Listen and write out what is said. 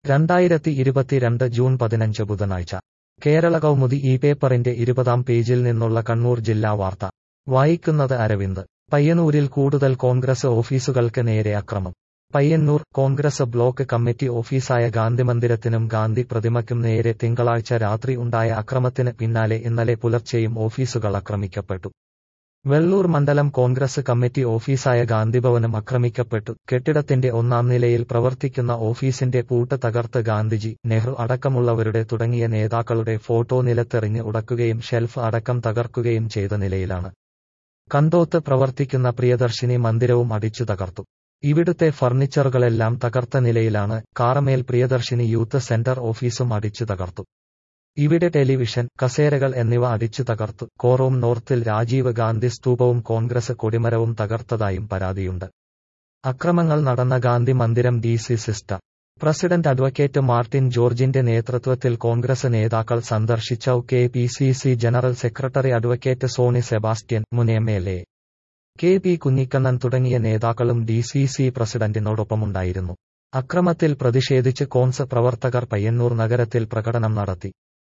രണ്ടായിരത്തി ഇരുപത്തിരണ്ട് ജൂൺ പതിനഞ്ച് ബുധനാഴ്ച കേരള കൗമുദി ഈ പേപ്പറിന്റെ ഇരുപതാം പേജിൽ നിന്നുള്ള കണ്ണൂർ ജില്ലാ വാർത്ത വായിക്കുന്നത് അരവിന്ദ് പയ്യന്നൂരിൽ കൂടുതൽ കോൺഗ്രസ് ഓഫീസുകൾക്ക് നേരെ അക്രമം പയ്യന്നൂർ കോൺഗ്രസ് ബ്ലോക്ക് കമ്മിറ്റി ഓഫീസായ ഗാന്ധിമന്ദിരത്തിനും ഗാന്ധി പ്രതിമയ്ക്കും നേരെ തിങ്കളാഴ്ച രാത്രി ഉണ്ടായ അക്രമത്തിന് പിന്നാലെ ഇന്നലെ പുലർച്ചെയും ഓഫീസുകൾ ആക്രമിക്കപ്പെട്ടു വെള്ളൂർ മണ്ഡലം കോൺഗ്രസ് കമ്മിറ്റി ഓഫീസായ ഗാന്ധിഭവനും ആക്രമിക്കപ്പെട്ടു കെട്ടിടത്തിന്റെ ഒന്നാം നിലയിൽ പ്രവർത്തിക്കുന്ന ഓഫീസിന്റെ പൂട്ട് തകർത്ത് ഗാന്ധിജി നെഹ്റു അടക്കമുള്ളവരുടെ തുടങ്ങിയ നേതാക്കളുടെ ഫോട്ടോ നിലത്തെറിഞ്ഞ് ഉടക്കുകയും ഷെൽഫ് അടക്കം തകർക്കുകയും ചെയ്ത നിലയിലാണ് കന്തോത്ത് പ്രവർത്തിക്കുന്ന പ്രിയദർശിനി മന്ദിരവും അടിച്ചു തകർത്തു ഇവിടുത്തെ ഫർണിച്ചറുകളെല്ലാം തകർത്ത നിലയിലാണ് കാറമേൽ പ്രിയദർശിനി യൂത്ത് സെന്റർ ഓഫീസും അടിച്ചു തകർത്തു ഇവിടെ ടെലിവിഷൻ കസേരകൾ എന്നിവ അടിച്ചു തകർത്തു കോറോം നോർത്തിൽ രാജീവ് ഗാന്ധി സ്തൂപവും കോൺഗ്രസ് കൊടിമരവും തകർത്തതായും പരാതിയുണ്ട് അക്രമങ്ങൾ നടന്ന ഗാന്ധി മന്ദിരം ഡി സി സിസ്റ്റർ പ്രസിഡന്റ് അഡ്വക്കേറ്റ് മാർട്ടിൻ ജോർജിന്റെ നേതൃത്വത്തിൽ കോൺഗ്രസ് നേതാക്കൾ സന്ദർശിച്ച K P C C general secretary advocate Soni Sebastian മുൻ M L A K P Kunhikannan തുടങ്ങിയ നേതാക്കളും ഡി സി സി പ്രസിഡന്റിനോടൊപ്പമുണ്ടായിരുന്നു അക്രമത്തിൽ പ്രതിഷേധിച്ച് കോൺസ് പ്രവർത്തകർ പയ്യന്നൂർ നഗരത്തിൽ പ്രകടനം നടത്തി